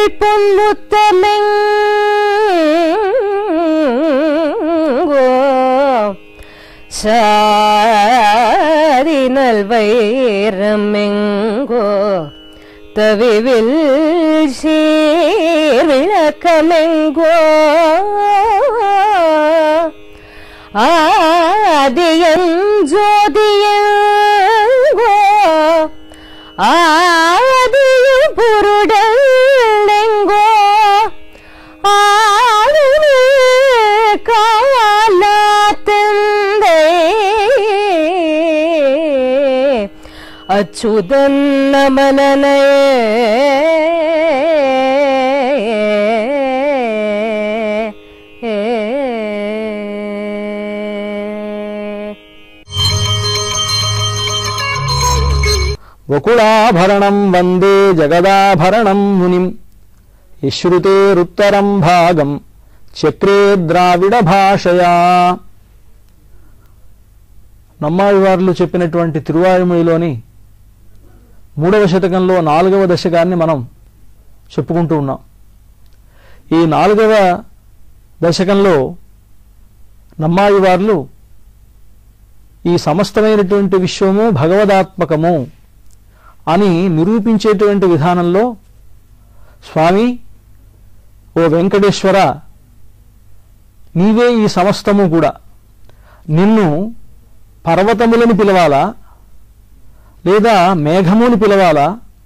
பொன்முத்தமெங்கோ சாரினல் வைரமெங்கோ தவிவில் சீர்விளக்கமெங்கோ ஆதியன் ஜோதியங்கோ ஆதிய புருடெங்கோ ஆதினு காலாத்தந்தை அச்சுதன் நமனனே వకుళాభరణం వందే జగదాభరణం మునిం ఇశ్రుతేరుత్తరం భాగం చక్రే ద్రావిడ భాషయా నమ్మాళ్ళవార్లు చెప్పినటువంటి తిరువాయుమొழிలోని మూడవ శతకంలో నాలుగవ దశకాన్ని మనం చెప్పుకుంటూ ఉన్నాం ఈ నాలుగవ దశకంలో నమ్మాళ్ళవార్లు ఈ సమస్తమైనటువంటి విశ్వము భగవదాత్మకము అని నిరూపించేటువంటి విధానంలో స్వామి ఓ వెంకటేశ్వర నీవే ఈ సమస్తము కూడా నిన్ను పర్వతములని పిలవాలా లేదా మేఘముని పిలవాలా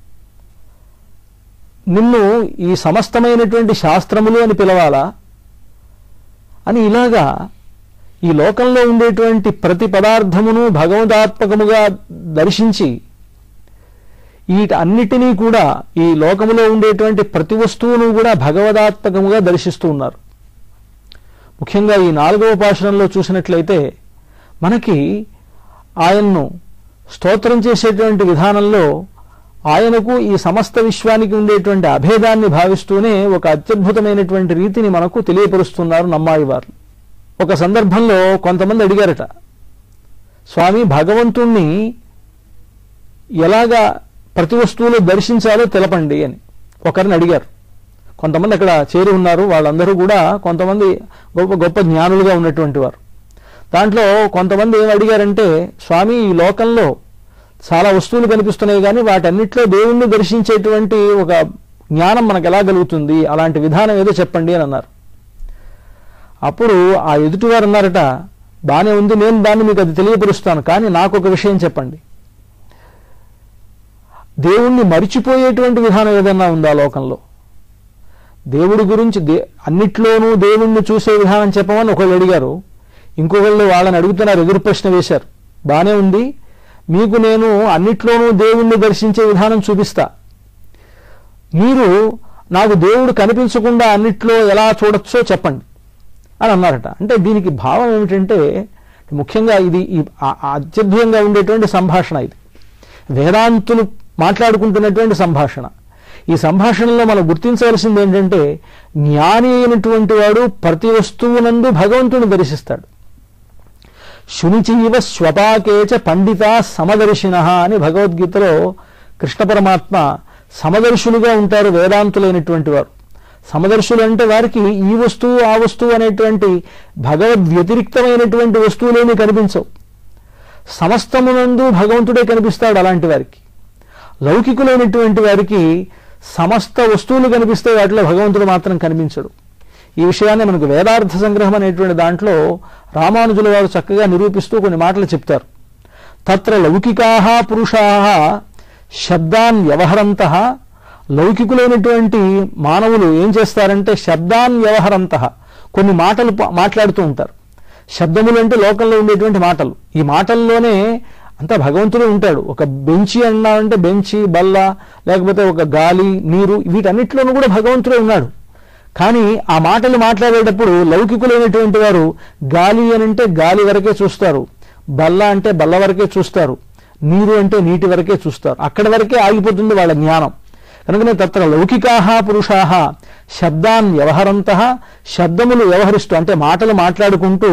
నిన్ను ఈ సమస్తమైనటువంటి శాస్త్రములు అని పిలవాలా అని ఇలాగా ఈ లోకంలో ఉండేటువంటి ప్రతి పదార్థమును భగవదాత్మకముగా దర్శించి వీటి అన్నిటినీ కూడా ఈ లోకములో ఉండేటువంటి ప్రతి వస్తువును కూడా భగవదాత్మకముగా దర్శిస్తూ ఉన్నారు ముఖ్యంగా ఈ నాలుగవ పాశనంలో చూసినట్లయితే మనకి ఆయన్ను స్తోత్రం చేసేటువంటి విధానంలో ఆయనకు ఈ సమస్త విశ్వానికి ఉండేటువంటి అభేదాన్ని భావిస్తూనే ఒక అత్యద్భుతమైనటువంటి రీతిని మనకు తెలియపరుస్తున్నారు నమ్మాయి వారు ఒక సందర్భంలో కొంతమంది అడిగారట స్వామి భగవంతుణ్ణి ఎలాగా ప్రతి వస్తువులు దర్శించాలో తెలపండి అని ఒకరిని అడిగారు కొంతమంది అక్కడ చేరి ఉన్నారు వాళ్ళందరూ కూడా కొంతమంది గొప్ప గొప్ప జ్ఞానులుగా ఉన్నటువంటి వారు దాంట్లో కొంతమంది ఏం అడిగారంటే స్వామి ఈ లోకంలో చాలా వస్తువులు కనిపిస్తున్నాయి కానీ వాటన్నిటిలో దేవుణ్ణి దర్శించేటువంటి ఒక జ్ఞానం మనకు ఎలా కలుగుతుంది అలాంటి విధానం ఏదో చెప్పండి అని అన్నారు అప్పుడు ఆ ఎదుటివారు అన్నారట బానే ఉంది నేను దాన్ని మీకు అది తెలియపరుస్తాను కానీ నాకు ఒక విషయం చెప్పండి దేవుణ్ణి మరిచిపోయేటువంటి విధానం ఏదన్నా ఉందా లోకంలో దేవుడి గురించి దే అన్నిట్లోనూ దేవుణ్ణి చూసే విధానం చెప్పమని ఒకళ్ళు అడిగారు ఇంకొకళ్ళు వాళ్ళని అడుగుతున్నారు ఎదురు ప్రశ్న వేశారు బానే ఉంది మీకు నేను అన్నిట్లోనూ దేవుణ్ణి దర్శించే విధానం చూపిస్తా మీరు నాకు దేవుడు కనిపించకుండా అన్నిట్లో ఎలా చూడొచ్చో చెప్పండి అని అన్నారట అంటే దీనికి భావం ఏమిటంటే ముఖ్యంగా ఇది ఈ ఆ- ఆ అత్యద్భుతంగా ఉండేటువంటి సంభాషణ ఇది వేదాంతులు మాట్లాడుకుంటున్నటువంటి సంభాషణ ఈ సంభాషణలో మనం గుర్తించవలసింది ఏంటంటే జ్ఞాని అయినటువంటి వాడు ప్రతి వస్తువునందు భగవంతుని దర్శిస్తాడు శునిచీవ స్వపాకేచ పండిత సమదర్శిన అని భగవద్గీతలో కృష్ణ పరమాత్మ సమదర్శులుగా ఉంటారు వేదాంతులైనటువంటి వారు సమదర్శులు అంటే వారికి ఈ వస్తువు ఆ వస్తువు అనేటువంటి భగవద్ వ్యతిరిక్తమైనటువంటి వస్తువులేమీ కనిపించవు సమస్తమునందు భగవంతుడే కనిపిస్తాడు అలాంటి వారికి లౌకికులైనటువంటి వారికి సమస్త వస్తువులు కనిపిస్తే వాటిలో భగవంతుడు మాత్రం కనిపించడు ఈ విషయాన్ని మనకు వేదార్థ సంగ్రహం అనేటువంటి దాంట్లో రామానుజుల వారు చక్కగా నిరూపిస్తూ కొన్ని మాటలు చెప్తారు తత్ర లౌకికా పురుషా శబ్దాన్ వ్యవహరంత లౌకికులైనటువంటి మానవులు ఏం చేస్తారంటే శబ్దాన్ వ్యవహరంత కొన్ని మాటలు ప- మాట్లాడుతూ ఉంటారు శబ్దములు అంటే లోకంలో ఉండేటువంటి మాటలు ఈ మాటల్లోనే అంతా భగవంతుడే ఉంటాడు ఒక బెంచి అన్నామంటే బెంచి బల్ల లేకపోతే ఒక గాలి నీరు వీటన్నిటిలోనూ కూడా భగవంతుడే ఉన్నాడు కానీ ఆ మాటలు మాట్లాడేటప్పుడు లౌకికులైనటువంటి వారు గాలి అని అంటే గాలి వరకే చూస్తారు బల్ల అంటే బల్ల వరకే చూస్తారు నీరు అంటే నీటి వరకే చూస్తారు అక్కడి వరకే ఆగిపోతుంది వాళ్ళ జ్ఞానం కనుకనే తత్ర లౌకికాహ పురుషాహ శబ్దాన్ వ్యవహరంత శబ్దములు వ్యవహరిస్తూ అంటే మాటలు మాట్లాడుకుంటూ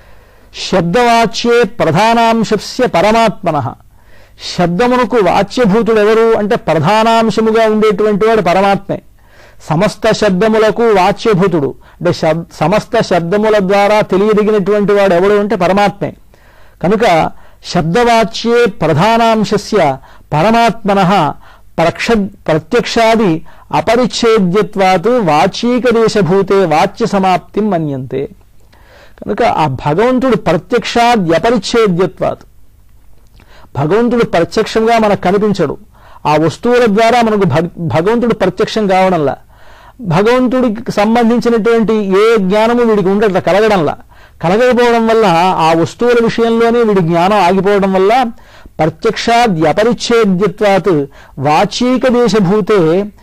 శబ్దవాచ్యే ప్రధానాంశస్య పరమాత్మన శబ్దమునకు వాచ్యభూతుడు ఎవరు అంటే ప్రధానాంశముగా ఉండేటువంటి వాడు పరమాత్మే సమస్త శబ్దములకు వాచ్యభూతుడు అంటే శబ్ సమస్త శబ్దముల ద్వారా తెలియదగినటువంటి వాడు ఎవడు అంటే పరమాత్మే కనుక శబ్దవాచ్యే ప్రధానాంశస్య పరమాత్మన ప్రక్ష ప్రత్యక్షాది అపరిచ్ఛేద్యత్వాత్ వాచీక దేశభూతే వాచ్య సమాప్తిం మన్యంతే కనుక ఆ భగవంతుడు ప్రత్యక్షాద్యపరిచ్ఛేద్యత్వాత్ భగవంతుడు ప్రత్యక్షంగా మనకు కనిపించడు ఆ వస్తువుల ద్వారా మనకు భగ- భగవంతుడు ప్రత్యక్షం కావడంలా భగవంతుడికి సంబంధించినటువంటి ఏ జ్ఞానము వీడికి ఉండట్ల కలగడంలా కలగకపోవడం వల్ల ఆ వస్తువుల విషయంలోనే వీడి జ్ఞానం ఆగిపోవడం వల్ల ప్రత్యక్షాద్యపరిచ్ఛేద్యత్వాత్ వాచీక దేశభూతే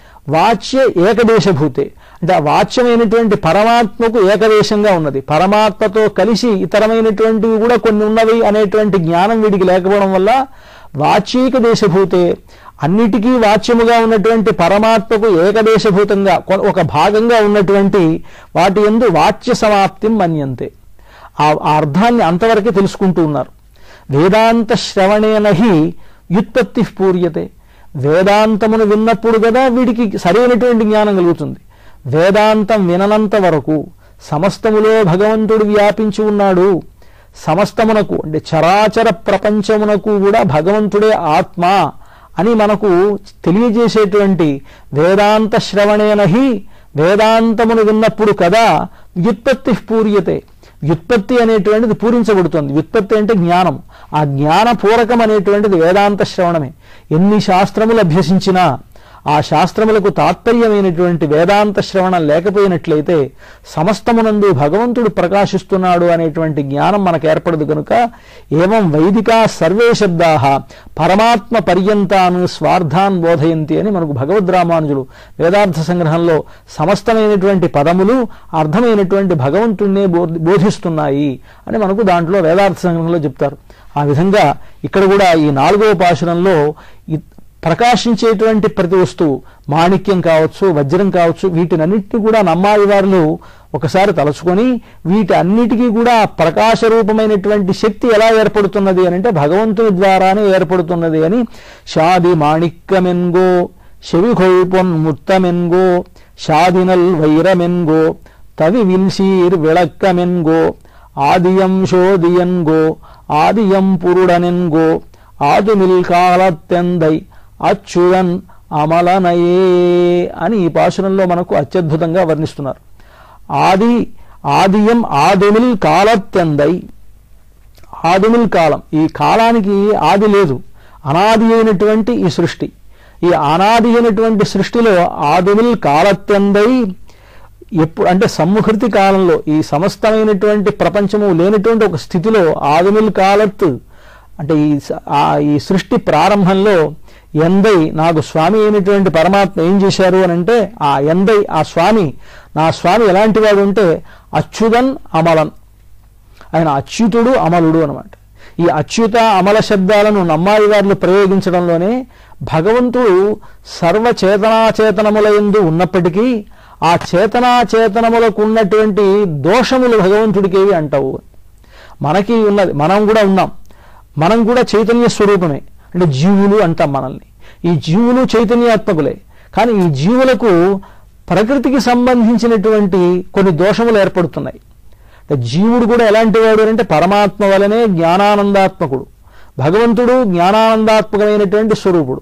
వాచ్య ఏకదేశభూతే అంటే ఆ వాచ్యమైనటువంటి పరమాత్మకు ఏకదేశంగా ఉన్నది పరమాత్మతో కలిసి ఇతరమైనటువంటివి కూడా కొన్ని ఉన్నవి అనేటువంటి జ్ఞానం వీడికి లేకపోవడం వల్ల వాచీక దేశభూతే అన్నిటికీ వాచ్యముగా ఉన్నటువంటి పరమాత్మకు ఏకదేశభూతంగా కొ- ఒక భాగంగా ఉన్నటువంటి వాటి ఎందు వాచ్య సమాప్తిం మన్యంతే ఆ ఆ అర్థాన్ని అంతవరకే తెలుసుకుంటూ ఉన్నారు వేదాంత శ్రవణేన హి వ్యుత్పత్తి పూర్యతే వేదాంతమును విన్నప్పుడు కదా వీడికి సరైనటువంటి జ్ఞానం కలుగుతుంది వేదాంతం విననంత వరకు సమస్తములో భగవంతుడు వ్యాపించి ఉన్నాడు సమస్తమునకు అంటే చరాచర ప్రపంచమునకు కూడా భగవంతుడే ఆత్మ అని మనకు తెలియజేసేటువంటి వేదాంత శ్రవణేనహి వేదాంతమును విన్నప్పుడు కదా వ్యుత్పత్తి పూర్యతే వ్యుత్పత్తి అనేటువంటిది పూరించబడుతుంది వ్యుత్పత్తి అంటే జ్ఞానం ఆ జ్ఞానపూరకం అనేటువంటిది వేదాంత శ్రవణమే ఎన్ని శాస్త్రములు అభ్యసించినా ఆ శాస్త్రములకు తాత్పర్యమైనటువంటి వేదాంత శ్రవణం లేకపోయినట్లయితే సమస్తమునందు భగవంతుడు ప్రకాశిస్తున్నాడు అనేటువంటి జ్ఞానం మనకు ఏర్పడదు కనుక ఏవం వైదికా సర్వే శబ్దా పరమాత్మ పర్యంతాను స్వార్థాన్ బోధయంతి అని మనకు భగవద్రామానుజుడు వేదార్థ సంగ్రహంలో సమస్తమైనటువంటి పదములు అర్థమైనటువంటి భగవంతుణ్ణే బోధ- బోధిస్తున్నాయి అని మనకు దాంట్లో వేదార్థ సంగ్రహంలో చెప్తారు ఆ విధంగా ఇక్కడ కూడా ఈ నాలుగవ పాశురంలో ఈ ప్రకాశించేటువంటి ప్రతి వస్తువు మాణిక్యం కావచ్చు వజ్రం కావచ్చు వీటినన్నిటిని కూడా నమ్మాలి వారు ఒకసారి తలుచుకొని వీటి అన్నిటికీ కూడా ప్రకాశ రూపమైనటువంటి శక్తి ఎలా ఏర్పడుతున్నది అని అంటే భగవంతుని ద్వారానే ఏర్పడుతున్నది అని షాది మాణిక్యమెన్గో చెవికొల్పొన్ ముత్తమెన్గో షాదినల్ వైరమెన్గో తవి విల్సీర్ విளக்கமென்கோ ஆதியம் சோதியன்கோ ஆதியம் புருடனென்கோ ఆదుమిల్ కాలత్తెందై అచ్యువన్ అమలనయే అని ఈ పాశురంలో మనకు అత్యద్భుతంగా వర్ణిస్తున్నారు ఆది ఆదియం ఆదుమిల్ కాలత్తెందై ఆదిమిల్ కాలం ఈ కాలానికి ఆది లేదు అనాది అయినటువంటి ఈ సృష్టి ఈ అనాది అయినటువంటి సృష్టిలో ఆదిమిల్ కాలత్తెందై ఎప్పుడు అంటే సమ్ముహృతి కాలంలో ఈ సమస్తమైనటువంటి ప్రపంచము లేనటువంటి ఒక స్థితిలో ఆదిమిల్ కాలత్ అంటే ఈ స- ఆ ఈ సృష్టి ప్రారంభంలో ఎందై నాకు స్వామి అయినటువంటి పరమాత్మ ఏం చేశారు అని అంటే ఆ ఎందై ఆ స్వామి నా స్వామి ఎలాంటి వాడు అంటే అచ్యుతన్ అమలన్ ఆయన అచ్యుతుడు అమలుడు అనమాట ఈ అచ్యుత అమల శబ్దాలను నమ్మాయి వార్లు ప్రయోగించడంలోనే భగవంతుడు సర్వ చేతనాచేతనముల యందు ఉన్నప్పటికీ ఆ చేతనాచేతనములకు ఉన్నటువంటి దోషములు భగవంతుడికి ఏవి అంటావు మనకి ఉన్నది మనం కూడా ఉన్నాం మనం కూడా చైతన్య స్వరూపమే అంటే జీవులు అంటాం మనల్ని ఈ జీవులు చైతన్యాత్మకులే కానీ ఈ జీవులకు ప్రకృతికి సంబంధించినటువంటి కొన్ని దోషములు ఏర్పడుతున్నాయి అంటే జీవుడు కూడా ఎలాంటి వాడు అంటే పరమాత్మ వలనే జ్ఞానానందాత్మకుడు భగవంతుడు జ్ఞానానందాత్మకమైనటువంటి స్వరూపుడు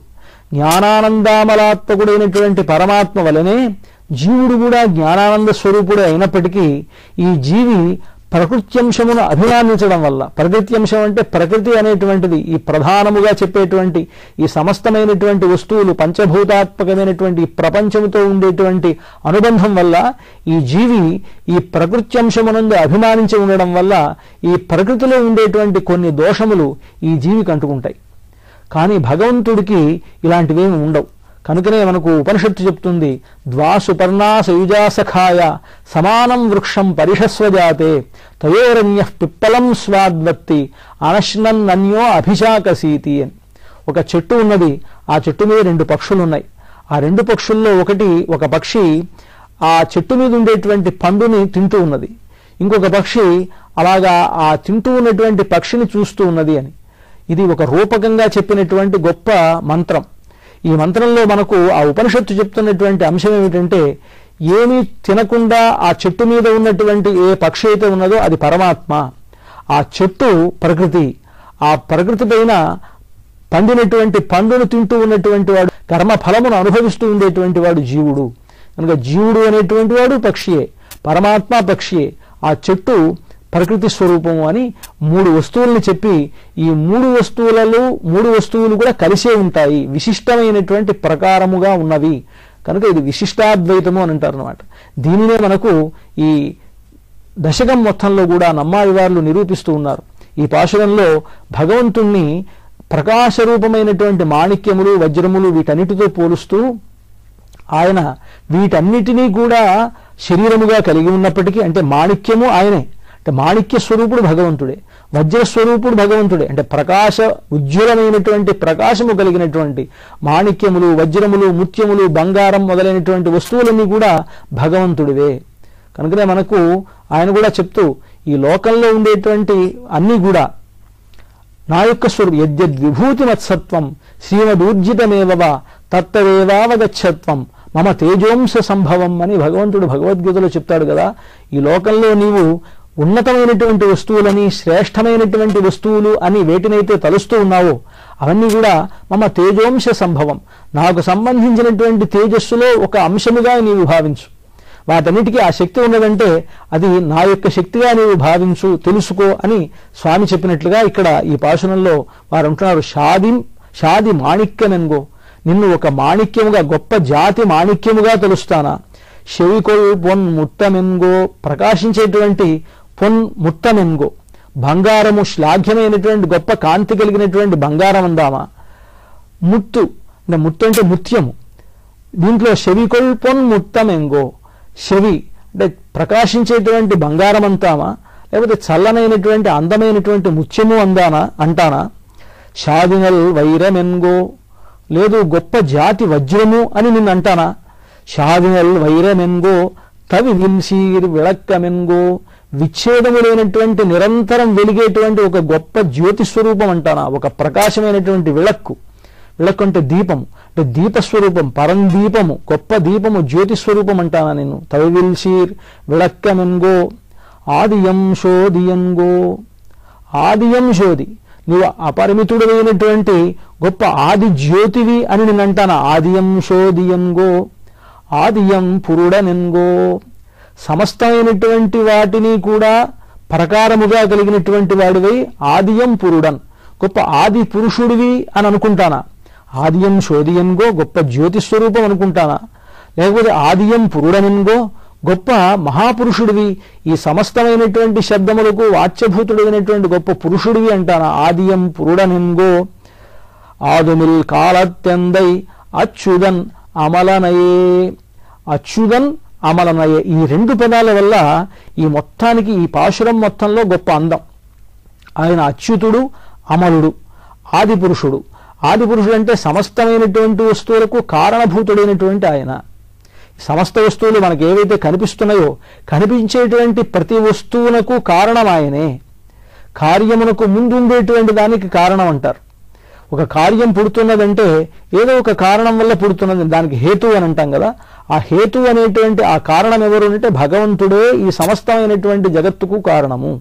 జ్ఞానానందామలాత్మకుడైనటువంటి పరమాత్మ వలనే జీవుడు కూడా జ్ఞానానంద స్వరూపుడు అయినప్పటికీ ఈ జీవి ప్రకృత్యంశమును అభిమానించడం వల్ల ప్రకృత్యంశం అంటే ప్రకృతి అనేటువంటిది ఈ ప్రధానముగా చెప్పేటువంటి ఈ సమస్తమైనటువంటి వస్తువులు పంచభూతాత్మకమైనటువంటి ఈ ప్రపంచముతో ఉండేటువంటి అనుబంధం వల్ల ఈ జీవి ఈ ప్రకృత్యంశమునందు అభిమానించి ఉండడం వల్ల ఈ ప్రకృతిలో ఉండేటువంటి కొన్ని దోషములు ఈ జీవికి అంటుకుంటాయి కానీ భగవంతుడికి ఇలాంటివేమి ఉండవు కనుకనే మనకు ఉపనిషత్తు చెప్తుంది ద్వాసుపర్ణా సయుజాసఖాయ సమానం వృక్షం పరిషస్వజాతే తయోరణ్య పిప్పలం స్వాద్వత్తి అనశ్నన్నన్యో అభిషాకసీతి అని ఒక చెట్టు ఉన్నది ఆ చెట్టు మీద రెండు పక్షులు ఉన్నాయి ఆ రెండు పక్షుల్లో ఒకటి ఒక పక్షి ఆ చెట్టు మీద ఉండేటువంటి పండుని తింటూ ఉన్నది ఇంకొక పక్షి అలాగా ఆ తింటూ ఉన్నటువంటి పక్షిని చూస్తూ ఉన్నది అని ఇది ఒక రూపకంగా చెప్పినటువంటి గొప్ప మంత్రం ఈ మంత్రంలో మనకు ఆ ఉపనిషత్తు చెప్తున్నటువంటి అంశం ఏమిటంటే ఏమీ తినకుండా ఆ చెట్టు మీద ఉన్నటువంటి ఏ పక్షి అయితే ఉన్నదో అది పరమాత్మ ఆ చెట్టు ప్రకృతి ఆ ప్రకృతి పైన పండినటువంటి పండును తింటూ ఉన్నటువంటి వాడు కర్మ ఫలమును అనుభవిస్తూ ఉండేటువంటి వాడు జీవుడు కనుక జీవుడు అనేటువంటి వాడు పక్షియే పరమాత్మ పక్షియే ఆ చెట్టు ప్రకృతి స్వరూపము అని మూడు వస్తువుల్ని చెప్పి ఈ మూడు వస్తువులలో మూడు వస్తువులు కూడా కలిసే ఉంటాయి విశిష్టమైనటువంటి ప్రకారముగా ఉన్నవి కనుక ఇది విశిష్టాద్వైతము అని అంటారు అనమాట దీనినే మనకు ఈ దశకం మొత్తంలో కూడా నమ్మాయి వార్లు నిరూపిస్తూ ఉన్నారు ఈ పాశురంలో భగవంతుణ్ణి ప్రకాశ రూపమైనటువంటి మాణిక్యములు వజ్రములు వీటన్నిటితో పోలుస్తూ ఆయన వీటన్నిటినీ కూడా శరీరముగా కలిగి ఉన్నప్పటికీ అంటే మాణిక్యము ఆయనే అంటే మాణిక్య స్వరూపుడు భగవంతుడే వజ్ర స్వరూపుడు భగవంతుడే అంటే ప్రకాశ ఉజ్వలమైనటువంటి ప్రకాశము కలిగినటువంటి మాణిక్యములు వజ్రములు ముత్యములు బంగారం మొదలైనటువంటి వస్తువులన్నీ కూడా భగవంతుడివే కనుకనే మనకు ఆయన కూడా చెప్తూ ఈ లోకంలో ఉండేటువంటి అన్నీ కూడా నా యొక్క స్వరూపం యద్యద్ విభూతి మత్సత్వం శ్రీమదూర్జితమేవ తత్తవేవావగచ్చత్వం మమ తేజోంశ సంభవం అని భగవంతుడు భగవద్గీతలో చెప్తాడు కదా ఈ లోకంలో నీవు ఉన్నతమైనటువంటి వస్తువులని శ్రేష్టమైనటువంటి వస్తువులు అని వేటినైతే తలుస్తూ ఉన్నావో అవన్నీ కూడా మమ తేజోంశ సంభవం నాకు సంబంధించినటువంటి తేజస్సులో ఒక అంశముగా నీవు భావించు వాటన్నిటికీ ఆ శక్తి ఉన్నదంటే అది నా యొక్క శక్తిగా నీవు భావించు తెలుసుకో అని స్వామి చెప్పినట్లుగా ఇక్కడ ఈ పాశనంలో వారు అంటున్నారు షాది షాది మాణిక్యమెన్గో నిన్ను ఒక మాణిక్యముగా గొప్ప జాతి మాణిక్యముగా తెలుస్తానా చెవికొల్ పొన్ ముత్తమెన్గో ప్రకాశించేటువంటి పొన్ ముత్తమెన్గో బంగారము శ్లాఘ్యమైనటువంటి గొప్ప కాంతి కలిగినటువంటి బంగారం అందామా ముత్తు అంటే ముత్తు అంటే ముత్యము దీంట్లో చెవికొల్ పొన్ ముత్తమెంగో చెవి అంటే ప్రకాశించేటువంటి బంగారం అంతామా లేకపోతే చల్లనైనటువంటి అందమైనటువంటి ముత్యము అందానా అంటానా షాదినల్ వైరమెన్గో లేదు గొప్ప జాతి వజ్రము అని నిన్ను అంటానా షాదినల్ వైరమెన్గో తవి వింసీర్ విళక్కమెన్గో విచ్ఛేదము లేనటువంటి నిరంతరం వెలిగేటువంటి ఒక గొప్ప జ్యోతి స్వరూపం అంటానా ఒక ప్రకాశమైనటువంటి విளక్కు విளక్కు అంటే దీపము అంటే దీపస్వరూపం పరందీపము గొప్ప దీపము జ్యోతి స్వరూపం అంటానా నిన్ను తవివిల్సీర్ విళక్కమెన్గో ఆదియం శోధియంగో ఆదియం శోధి నీవు అపరిమితుడైనటువంటి గొప్ప ఆది జ్యోతివి అని నేను అంటాను ఆదియం శోధియంగో ఆదియం పురుడనెన్గో సమస్తమైనటువంటి వాటిని కూడా ప్రకారముగా కలిగినటువంటి వాడివై ఆదియం పురుడన్ గొప్ప ఆది పురుషుడివి అని అనుకుంటానా ఆదియం శోధియన్గో గొప్ప జ్యోతి స్వరూపం అనుకుంటానా లేకపోతే ఆదియం పురుడనెన్గో గొప్ప మహాపురుషుడివి ఈ సమస్తమైనటువంటి శబ్దములకు వాచ్యభూతుడైనటువంటి గొప్ప పురుషుడివి అంటానా ఆదియం పురుడనెన్గో ఆదుమిల్ కాలత్యందై అచ్యుదన్ అమలనయే అచ్యుదన్ అమలనయే ఈ రెండు పదాల వల్ల ఈ మొత్తానికి ఈ పాశురం మొత్తంలో గొప్ప అందం ఆయన అచ్యుతుడు అమలుడు ఆది పురుషుడు ఆది పురుషుడు అంటే సమస్తమైనటువంటి వస్తువులకు కారణభూతుడైనటువంటి ఆయన సమస్త వస్తువులు మనకు ఏవైతే కనిపిస్తున్నాయో కనిపించేటువంటి ప్రతి వస్తువునకు కారణం ఆయనే కార్యమునకు ముందు ఉండేటువంటి దానికి కారణం అంటారు ఒక కార్యం పుడుతున్నదంటే ఏదో ఒక కారణం వల్ల పుడుతున్నది దానికి హేతు అని అంటాం కదా ఆ హేతు అనేటువంటి ఆ కారణం ఎవరు అంటే భగవంతుడే ఈ సమస్తమైనటువంటి జగత్తుకు కారణము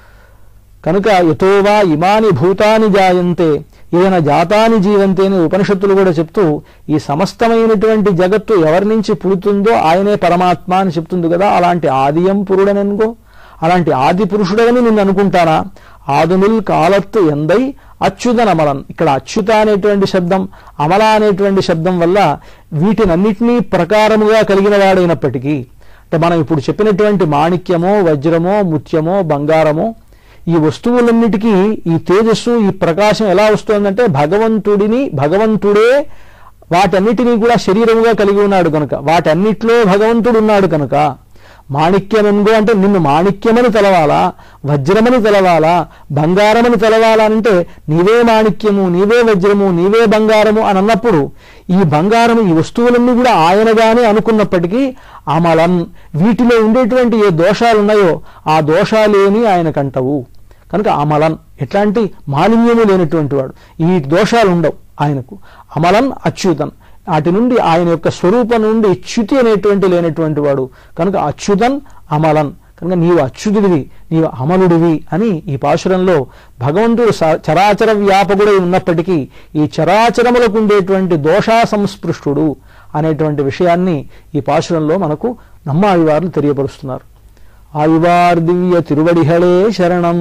కనుక యథోవా ఇమాని భూతాని జాయంతే ఏదైనా జాతాని జీవంతే అని ఉపనిషత్తులు కూడా చెప్తూ ఈ సమస్తమైనటువంటి జగత్తు ఎవరి నుంచి పుడుతుందో ఆయనే పరమాత్మ అని చెప్తుంది కదా అలాంటి ఆదియం పురుడనెనుకో అలాంటి ఆది పురుషుడని నిన్ను అనుకుంటానా ఆదుమిల్ కాలత్తు ఎందై అచ్యుతన్ అమలన్ ఇక్కడ అచ్యుత అనేటువంటి శబ్దం అమల అనేటువంటి శబ్దం వల్ల వీటినన్నిటినీ ప్రకారముగా కలిగిన వాడైనప్పటికీ అంటే మనం ఇప్పుడు చెప్పినటువంటి మాణిక్యమో వజ్రమో ముత్యమో బంగారమో ఈ వస్తువులన్నిటికీ ఈ తేజస్సు ఈ ప్రకాశం ఎలా వస్తుందంటే భగవంతుడిని భగవంతుడే వాటన్నిటినీ కూడా శరీరముగా కలిగి ఉన్నాడు కనుక వాటన్నిటిలో భగవంతుడు ఉన్నాడు కనుక మాణిక్యమెంగో అంటే నిన్ను మాణిక్యమని తెలవాలా వజ్రమని తెలవాలా బంగారమని తెలవాలా అంటే నీవే మాణిక్యము నీవే వజ్రము నీవే బంగారము అని అన్నప్పుడు ఈ బంగారం ఈ వస్తువులన్నీ కూడా ఆయనగానే అనుకున్నప్పటికీ అమలన్ వీటిలో ఉండేటువంటి ఏ దోషాలు ఉన్నాయో ఆ దోషాలేని ఆయనకంటవు కనుక అమలన్ ఎట్లాంటి మాలిన్యము లేనటువంటి వాడు ఈ దోషాలు ఉండవు ఆయనకు అమలన్ అచ్యుతన్ వాటి నుండి ఆయన యొక్క స్వరూపం నుండి చ్యుతి అనేటువంటి లేనటువంటి వాడు కనుక అచ్యుతన్ అమలన్ కనుక నీవు అచ్యుతుడివి నీవు అమలుడివి అని ఈ పాశురంలో భగవంతుడు స- చరాచర వ్యాపకుడై ఉన్నప్పటికీ ఈ చరాచరములకు ఉండేటువంటి దోషా సంస్పృష్టుడు అనేటువంటి విషయాన్ని ఈ పాశురంలో మనకు నమ్మావివారులు తెలియపరుస్తున్నారు ఆవివార్ దివ్య తిరువడిహళే శరణం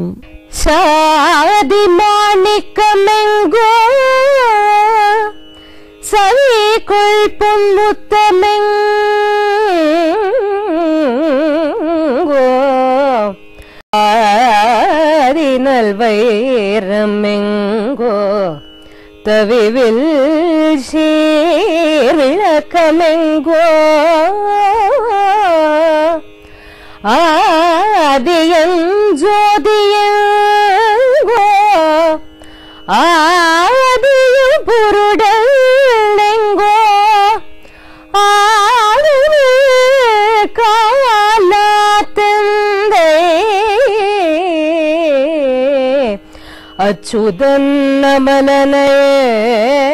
சாதி மாணிக்கமெங்கோ சவிக்குள் பொன்முத்தமெங்கோ ஆதினல் வைரமெங்கோ தவிவில் சீர்விளக்கமெங்கோ ஆதியன் ஜோதியங்கோ ஆதிய புருடல் எங்கோ ஆதினு காலாத்தந்தை அச்சுதன் அமலனே